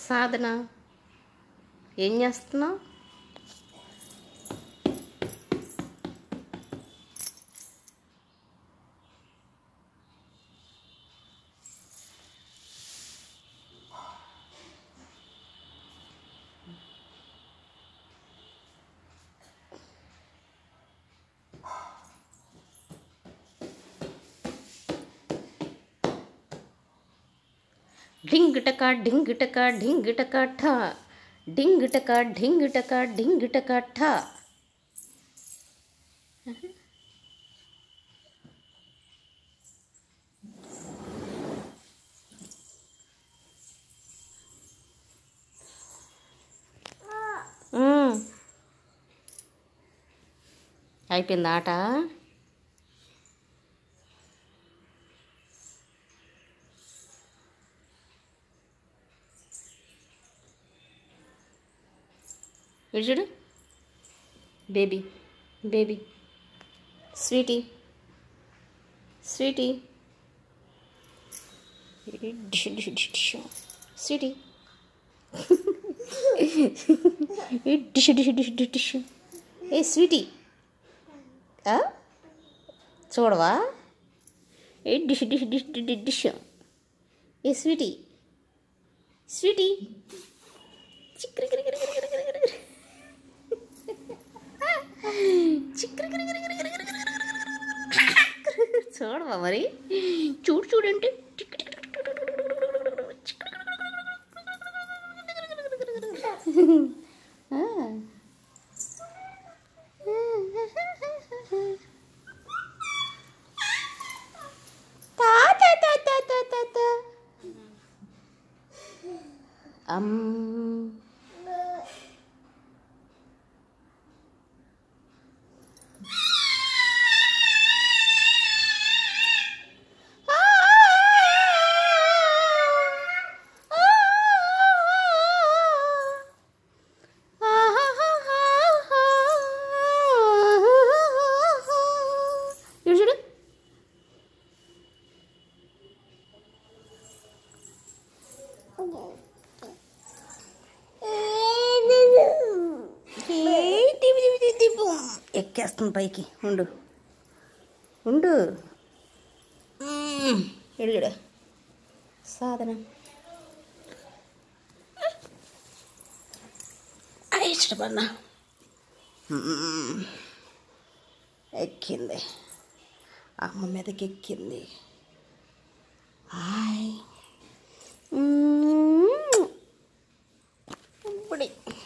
సాధన ఏం చేస్తున్నావు ढिंग टका ढिंग टका ढिंग टका ठा ढिंग टका ढिंग टका ढिंग टका ठा మ్మ్. అయిపోయింది ఆట ఇటు చూడు baby baby sweetie sweetie sweetie డిష్ డిష్ డిష్ డిష్ డిష్ ఏ స్వీటీ ఆ? చూడవా ఏ డిష్ డిష్ డిష్ డిష్ డిష్ ఏ స్వీటీ స్వీటీ చిక్కిరికిరికిరికిరికిరికిరికిరి. చిక్కిరికిరికిరికిరికిరికిరి. చూడవా మరి చూడు చూడంటే ఆ. తా తా తా తా తా తా తా. అమ్ ఇటు చూడు ఎక్కేస్తుంది పైకి ఉండు ఉండు ఎడుగుడు సాధన ఇష్టపడినా ఎక్కింది అమ్మ మీదకి ఎక్కింది హాయ్ ఇప్పుడే